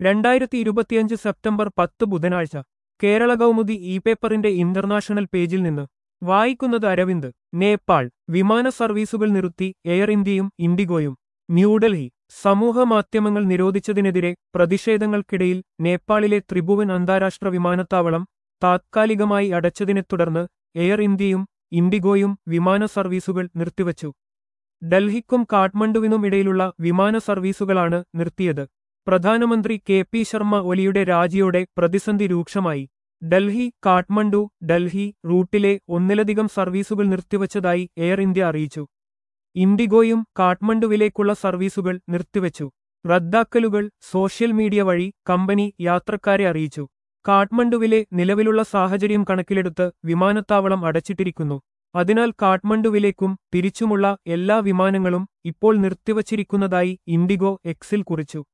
രണ്ടായിരത്തി ഇരുപത്തിയഞ്ച് സെപ്റ്റംബർ പത്ത് ബുധനാഴ്ച കേരള കൗമുദി ഇ പേപ്പറിന്റെ ഇന്റർനാഷണൽ പേജിൽ നിന്ന് വായിക്കുന്നത് അരവിന്ദ് നേപ്പാൾ വിമാന സർവീസുകൾ നിർത്തി എയർ ഇന്ത്യയും ഇൻഡിഗോയും ന്യൂഡൽഹി സമൂഹമാധ്യമങ്ങൾ നിരോധിച്ചതിനെതിരെ പ്രതിഷേധങ്ങൾക്കിടയിൽ നേപ്പാളിലെ ത്രിഭുവൻ അന്താരാഷ്ട്ര വിമാനത്താവളം താത്കാലികമായി അടച്ചതിനെ തുടർന്ന് എയർ ഇന്ത്യയും ഇൻഡിഗോയും വിമാന സർവീസുകൾ നിർത്തിവച്ചു ഡൽഹിക്കും കാഠ്മണ്ഡുവിനും ഇടയിലുള്ള വിമാന സർവീസുകളാണ് നിർത്തിയത് പ്രധാനമന്ത്രി കെ പി ശർമ്മ ഒലിയുടെ രാജിയോടെ പ്രതിസന്ധി രൂക്ഷമായി ഡൽഹി കാഠ്മണ്ഡു ഡൽഹി റൂട്ടിലെ ഒന്നിലധികം സർവീസുകൾ നിർത്തിവച്ചതായി എയർ ഇന്ത്യ അറിയിച്ചു ഇൻഡിഗോയും കാഠ്മണ്ഡുവിലേക്കുള്ള സർവീസുകൾ നിർത്തിവച്ചു റദ്ദാക്കലുകൾ സോഷ്യൽ മീഡിയ വഴി കമ്പനി യാത്രക്കാരെ അറിയിച്ചു കാഠ്മണ്ഡുവിലെ നിലവിലുള്ള സാഹചര്യം കണക്കിലെടുത്ത് വിമാനത്താവളം അടച്ചിട്ടിരിക്കുന്നു അതിനാൽ കാഠ്മണ്ഡുവിലേക്കും തിരിച്ചുമുള്ള എല്ലാ വിമാനങ്ങളും ഇപ്പോൾ നിർത്തിവച്ചിരിക്കുന്നതായി ഇൻഡിഗോ എക്സിൽ കുറിച്ചു